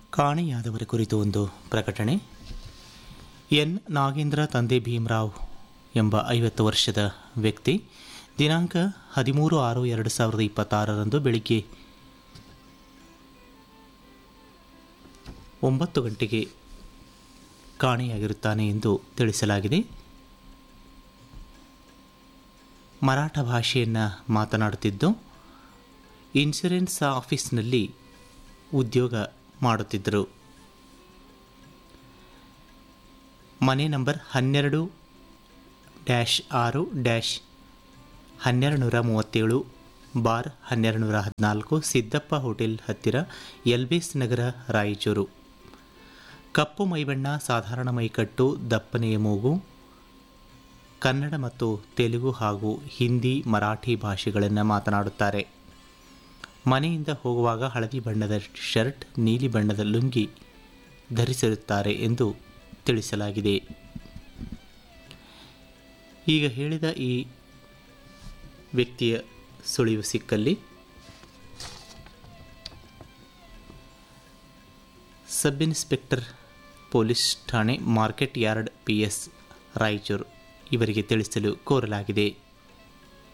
ಕಾಣೆಯಾದವರ ಕುರಿತು ಒಂದು ಪ್ರಕಟಣೆ ಎನ್ ನಾಗೇಂದ್ರ ತಂದೆ ಭೀಮರಾವ್ ಎಂಬ ಐವತ್ತು ವರ್ಷದ ವ್ಯಕ್ತಿ ದಿನಾಂಕ ಹದಿಮೂರು ಆರು ಎರಡು ಸಾವಿರದ ಇಪ್ಪತ್ತಾರರಂದು ಬೆಳಿಗ್ಗೆ ಒಂಬತ್ತು ಗಂಟೆಗೆ ಕಾಣೆಯಾಗಿರುತ್ತಾನೆ ಎಂದು ತಿಳಿಸಲಾಗಿದೆ ಮರಾಠ ಭಾಷೆಯನ್ನು ಮಾತನಾಡುತ್ತಿದ್ದು ಇನ್ಶೂರೆನ್ಸ್ ಆಫೀಸ್ನಲ್ಲಿ ಉದ್ಯೋಗ ಮಾಡುತ್ತಿದ್ದರು ಮನೆ ನಂಬರ್ ಹನ್ನೆರಡು ಡ್ಯಾಶ್ ಆರು ಡ್ಯಾಶ್ ಹನ್ನೆರಡು ನೂರ ಮೂವತ್ತೇಳು ಬಾರ್ ಹನ್ನೆರಡು ನೂರ ಹದಿನಾಲ್ಕು ಸಿದ್ದಪ್ಪ ಹೋಟೆಲ್ ಹತ್ತಿರ ಎಲ್ಬೇಸ್ ನಗರ ರಾಯಚೂರು ಕಪ್ಪು ಮೈಬಣ್ಣ ಸಾಧಾರಣ ಮೈಕಟ್ಟು ದಪ್ಪನೆಯ ಮೂಗು ಕನ್ನಡ ಮತ್ತು ತೆಲುಗು ಹಾಗೂ ಹಿಂದಿ ಮರಾಠಿ ಭಾಷೆಗಳನ್ನು ಮಾತನಾಡುತ್ತಾರೆ ಮನೆಯಿಂದ ಹೋಗುವಾಗ ಹಳದಿ ಬಣ್ಣದ ಶರ್ಟ್ ನೀಲಿ ಬಣ್ಣದ ಲುಂಗಿ ಧರಿಸಿರುತ್ತಾರೆ ಎಂದು ತಿಳಿಸಲಾಗಿದೆ ಈಗ ಹೇಳಿದ ಈ ವ್ಯಕ್ತಿಯ ಸುಳಿವು ಸಿಕ್ಕಲ್ಲಿ ಸಬ್ ಇನ್ಸ್ಪೆಕ್ಟರ್ ಪೊಲೀಸ್ ಠಾಣೆ market yard P S Raichur ಇವರಿಗೆ ತಿಳಿಸಲು ಕೋರಲಾಗಿದೆ